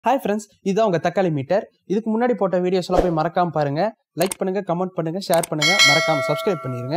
hi friends இதுதான் உங்கள் தக்காளி மீட்டர் இதுக்கு முன்னாடி போட்ட வீடியோஸ் எல்லாம் போய் மறக்காம பாருங்க லைக் பண்ணுங்க கமெண்ட் பண்ணுங்க ஷேர் பண்ணுங்க மறக்காம சப்ஸ்கிரைப் பண்ணிருங்க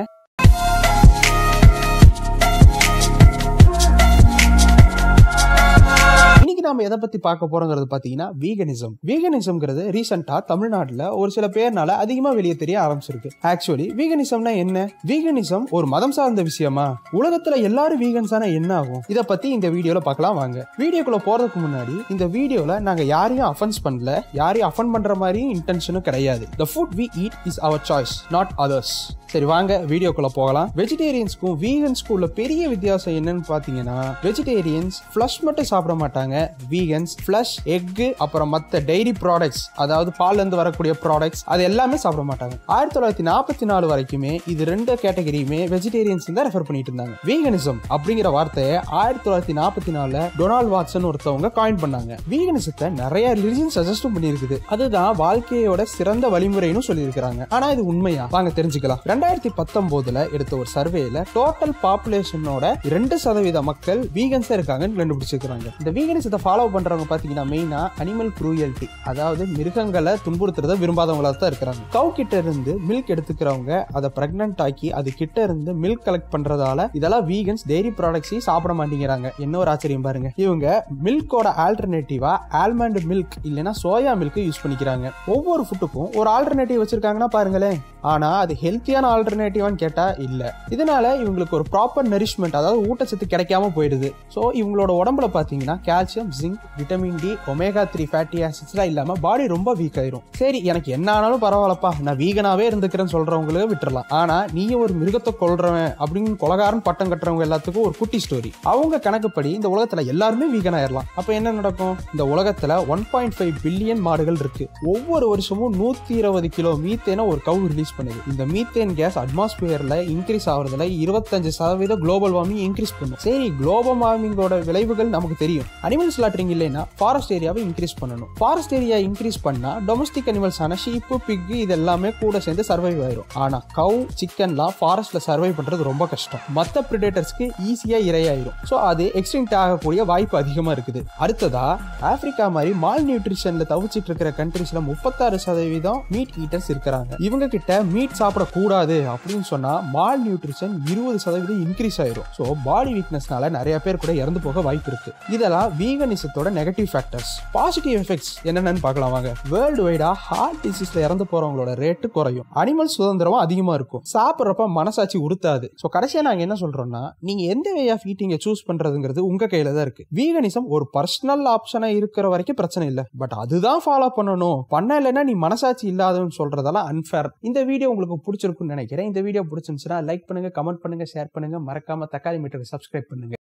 இன்னைக்கு நாம எதை பத்தி பார்க்க போறோங்கிறது பாத்தீங்கன்னா வீகனிசம் வீகனிசம்ங்கிறது ரீசெண்டா தமிழ்நாட்டுல ஒரு சில பேர்னால அதிகமா வெளியே தெரிய ஆரம்பிச்சிருக்கு ஆக்சுவலி வீகனிசம்னா என்ன வீகனிசம் ஒரு மதம் சார்ந்த விஷயமா உலகத்துல எல்லாரும் வீகன்ஸான என்ன ஆகும் இத பத்தி இந்த வீடியோல பார்க்கலாம் வாங்க வீடியோக்குள்ள போறதுக்கு முன்னாடி இந்த வீடியோல நாங்க யாரையும் அஃபென்ஸ் பண்ணல யாரையும் அஃபன் பண்ற மாதிரியும் இன்டென்ஷனும் கிடையாது the food we eat is our choice not others சரி வாங்க வீடியோக்குள்ள போகலாம் வெஜிடேரியன்ஸ்க்கும் வீகன்ஸ்க்கும் உள்ள பெரிய வித்தியாசம் என்னன்னு பாத்தீங்கன்னா வெஜிடேரியன்ஸ் ஃப்ளஷ் மட்டும் சாப்பிட மாட்டாங்க வீகன்ஸ் ஃப்ளஷ் எக்கு அப்புறம் மத்த டெய்ரி ப்ராடக்ட்ஸ் அதாவது பால்ல இருந்து வரக்கூடிய ப்ராடக்ட்ஸ் அது எல்லாமே சாப்பிட மாட்டாங்க ஆயிரத்தி தொள்ளாயிரத்தி நாற்பத்தி நாலு வரைக்குமே இது ரெண்டு கேட்டகரியுமே வெஜிடேரியன்ஸ் தான் ரெஃபர் பண்ணிட்டு இருந்தாங்க வீகனிசம் அப்படிங்கிற வார்த்தையை ஆயிரத்தி தொள்ளாயிரத்தி நாற்பத்தி நாலுல டொனால்ட் வாட்சன் ஒருத்தவங்க காயின் பண்ணாங்க வீகனிசத்தை நிறைய ரிலிஜன் சஜஸ்டும் பண்ணியிருக்குது அதுதான் வாழ்க்கையோட சிறந்த வழிமுறைன்னு சொல்லியிருக்கிறாங்க ஆனா இது உண்மையா வாங்க தெரிஞ்சுக்கலாம் ரெண்டாயிரத்தி பத்தொன்பதுல எடுத்த ஒரு சர்வேல டோட்டல் பாப்புலேஷனோட ரெண்டு சதவீத மக்கள் வீகன்ஸா இருக்காங்கன்னு கண்டுபிடிச்சிருக்காங்க இந்த வீகனிசத்தை ஃபாலோ பண்றவங்க பாத்தீங்கன்னா மெயினா அனிமல் குரூயல்டி அதாவது மிருகங்களை துன்புறுத்துறத விரும்பாதவங்களா தான் இருக்கிறாங்க கவு கிட்ட இருந்து மில்க் எடுத்துக்கிறவங்க அதை பிரெக்னன்ட் ஆக்கி அது கிட்ட இருந்து மில்க் கலெக்ட் பண்றதால இதெல்லாம் வீகன்ஸ் டெய்ரி ப்ராடக்ட்ஸையும் சாப்பிட மாட்டேங்கிறாங்க என்ன ஒரு ஆச்சரியம் பாருங்க இவங்க மில்கோட ஆல்டர்னேட்டிவா ஆல்மண்ட் மில்க் இல்லைன்னா சோயா மில்க் யூஸ் பண்ணிக்கிறாங்க ஒவ்வொரு ஃபுட்டுக்கும் ஒரு ஆல்டர்னேட்டிவ் வச்சிருக்காங்கன்னா பாருங்களேன் ஆனா அது ஹெல்த்தியான ஆல்டர்னேட்டிவான்னு கேட்டா இல்ல இதனால இவங்களுக்கு ஒரு ப்ராப்பர் நரிஷ்மெண்ட் அதாவது ஊட்டச்சத்து கிடைக்காம போயிடுது ஸோ இவங்களோட உடம்புல பாத்தீங்கன்னா calcium zinc vitamin D omega three fatty ஆசிட்ஸ்லாம் இல்லாம பாடி ரொம்ப வீக் ஆயிரும் சரி எனக்கு என்ன ஆனாலும் பரவாயில்லப்பா நான் வீகனாவே இருந்துக்கிறேன்னு சொல்றவங்களுக்கு விட்டுறலாம் ஆனா நீயும் ஒரு மிருகத்தை கொல்றவன் அப்படின்னு கொலகாரன் பட்டம் கட்டுறவங்க எல்லாத்துக்கும் ஒரு குட்டி ஸ்டோரி அவங்க கணக்குப்படி இந்த உலகத்துல எல்லாருமே வீகன் ஆயிரலாம் அப்ப என்ன நடக்கும் இந்த உலகத்துல ஒன் பாயிண்ட் ஃபைவ் பில்லியன் மாடுகள் இருக்கு ஒவ்வொரு வருஷமும் நூத்தி இருபது கிலோ மீத்தேனை ஒரு கவு ரிலீஸ் பண்ணுது இந்த மீத்தேன் கேஸ் அட்மாஸ்பியர்ல இன்க்ரீஸ் ஆகுறதுல இருபத்தஞ்சு சதவீதம் குளோபல் வார்மிங் இன்க்ரீஸ் பண்ணும் சரி குளோபல் வார்மிங்கோட விளைவுகள் நமக்கு தெரியும் அனிமல் ஸ்லாட்டரிங் இல்லைன்னா ஃபாரஸ்ட் ஏரியாவை இன்க்ரீஸ் பண்ணணும் ஃபாரஸ்ட் ஏரியா இன்க்ரீஸ் பண்ணா டொமஸ்டிக் அனிமல்ஸ் ஆன ஷீப்பு பிக் இது எல்லாமே கூட சேர்ந்து சர்வைவ் ஆயிரும் ஆனா கவு சிக்கன்லாம் ஃபாரஸ்ட்ல சர்வை பண்றது ரொம்ப கஷ்டம் மத்த பிரிடேட்டர்ஸ்க்கு ஈஸியா இரையாயிரும் ஸோ அது எக்ஸ்டிங்ட் ஆகக்கூடிய வாய்ப்பு அதிகமா இருக்குது அடுத்ததா ஆப்பிரிக்கா மாதிரி மால் நியூட்ரிஷன்ல தவிச்சிட்டு இருக்கிற கண்ட்ரீஸ்ல முப்பத்தாறு சதவீதம் மீட் ஈட்டர்ஸ் இருக்கிறாங்க இவங்க கிட்ட மீட் சாப்பிடக்கூடாது அப்படின்னு சொன்னா மால் நியூட்ரிஷன் இருபது சதவீதம் இன்க்ரீஸ் ஆயிரும் ஸோ பாடி வீக்னஸ்னால நிறைய பேர் கூட இறந்து போக வாய்ப்பு இருக்கு இதெல்லாம் வீகனிசத்தோட நெகட்டிவ் ஃபேக்டர்ஸ் பாசிட்டிவ் எஃபெக்ட்ஸ் என்னென்னு பார்க்கலாம் வாங்க வேர்ல்டு வைடா ஹார்ட் டிசீஸ்ல இறந்து போறவங்களோட ரேட்டு குறையும் அனிமல் சுதந்திரமும் அதிகமா இருக்கும் சாப்பிட்றப்ப மனசாட்சி உறுத்தாது ஸோ கடைசியா நாங்க என்ன சொல்றோம்னா நீங்க எந்த வே ஆஃப் ஈட்டிங்கை சூஸ் பண்றதுங்கிறது உங்க கையில தான் இருக்கு வீகனிசம் ஒரு பர்சனல் ஆப்ஷனா இருக்கிற வரைக்கும் பிரச்சனை இல்லை பட் அதுதான் ஃபாலோ பண்ணணும் பண்ண இல்லைன்னா நீ மனசாட்சி இல்லாதன்னு சொல்றதெல்லாம் அன்ஃபேர் இந்த வீடியோ உங்களுக்கு பிடிச்சிருக்குன்னு நினைக்கிறேன் இந்த வீடியோ பிடிச்சிருந்துச்சுன்னா லைக் பண்ணுங்க கமெண்ட் பண்ணுங்க ஷேர் பண்ணுங்க மறக்காம தக்காளி மீட்டருக்கு சப்ஸ்கிரைப் பண்ணுங்க